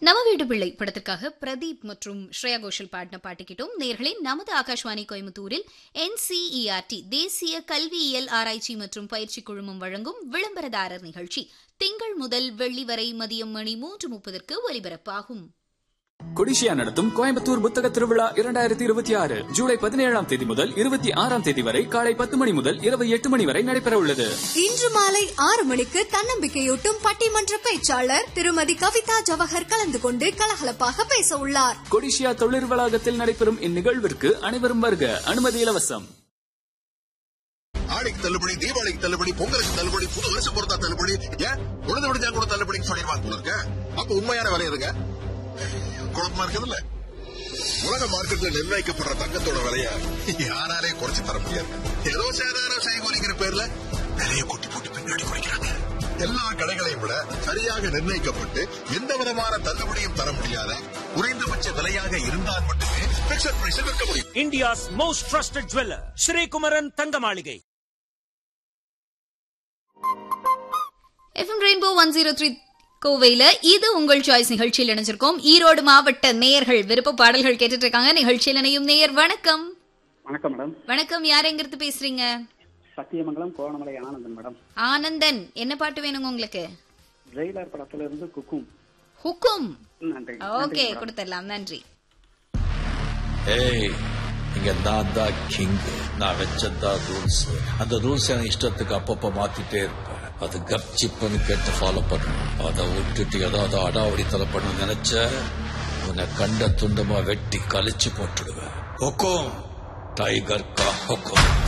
நவ வீடு பிள்ளை படத்திற்காக பிரதீப் மற்றும் ஸ்ரேயா கோஷல் பாடின பாட்டுக்கிட்டோம் நேர்களே நமது ஆகாஷ்வாணி கோயம்புத்தூரில் என்சிஇஆர்டி தேசிய கல்வியியல் ஆராய்ச்சி மற்றும் பயிற்சி குழுமம் வழங்கும் விளம்பரதாரர் நிகழ்ச்சி திங்கள் முதல் வெள்ளி வரை மதியம் மணி மூன்று முப்பதற்கு ஒலிபரப்பாகும் கொடிஷியா நடத்தும் கோயம்புத்தூர் புத்தக திருவிழா இரண்டாயிரத்தி இருபத்தி ஆறு ஜூலை பதினேழாம் தேதி முதல் இருபத்தி ஆறாம் தேதி வரை காலை பத்து மணி முதல் இரவு எட்டு மணி வரை நடைபெற உள்ளது இன்று மாலை ஆறு மணிக்கு தன்னம்பிக்கையூட்டும் பட்டிமன்ற பேச்சாளர் திருமதி கவிதா ஜவஹர் கலந்து கொண்டு கலகலப்பாக பேச உள்ளார் கொடிஷியா தொழில் வளாகத்தில் நடைபெறும் இந்நிகழ்விற்கு அனைவரும் வருக அனுமதி இலவசம் ஆடிக்கு தள்ளுபடி தீபாவளிக்கு தள்ளுபடி பொங்கலுக்கு தள்ளுபடி புது வருஷ பொருத்தா தள்ளுபடி ஏன் உழுது விடுஞ்சா கூட தள்ளுபடின்னு சொல்லிடுவாங்க போல இருக்க அப்ப உண்மையான விலை இருங்க குழப்பமா இருக்குதுல்ல உலக மார்க்கெட்ல நிர்ணயிக்கப்படுற தங்கத்தோட விலைய யாராலே குறைச்சு தர முடியாது ஏதோ சேதாரம் செய்கூலிங்கிற பேர்ல விலைய கொட்டி போட்டு பின்னாடி குறைக்கிறாங்க எல்லா கடைகளையும் விட சரியாக நிர்ணயிக்கப்பட்டு எந்த விதமான தள்ளுபடியும் தர முடியாத குறைந்தபட்ச விலையாக இருந்தால் மட்டுமே பிக்சர் பிரைஸில் விற்க முடியும் India's most trusted jeweler, Sri Kumaran Thangamaligai. FM rainbow one zero three கோவையில இது உங்கள் சாய்ஸ் நிகழ்ச்சியில் இணைஞ்சிருக்கோம் ஈரோடு மாவட்ட நேயர்கள் விருப்ப பாடல்கள் கேட்டுட்டு இருக்காங்க நிகழ்ச்சியில் இணையும் நேயர் வணக்கம் வணக்கம் மேடம் வணக்கம் யார் எங்கிருந்து பேசுறீங்க சத்தியமங்கலம் கோணமலை ஆனந்தன் மேடம் ஆனந்தன் என்ன பாட்டு வேணுங்க உங்களுக்கு ஜெயிலர் படத்துல இருந்து குக்கும் ஹுக்கும் நன்றி ஓகே கொடுத்துடலாம் நன்றி ஏய் இங்க நான் தான் கிங் நான் வச்சதான் ரூல்ஸ் அந்த ரூல்ஸ் எனக்கு இஷ்டத்துக்கு அப்பப்ப மாத்திட்டே இருப்பேன் அது கப்சிப்புன்னு கேட்டு ஃபாலோ பண்ணணும் அதை விட்டுட்டு ஏதாவது அடாவடித்தலை பண்ண நினைச்ச உன்னை கண்ட துண்டமா வெட்டி கழிச்சு போட்டுடுவேன் ஹொக்கோம் டைகர் கா ஹொக்கோம்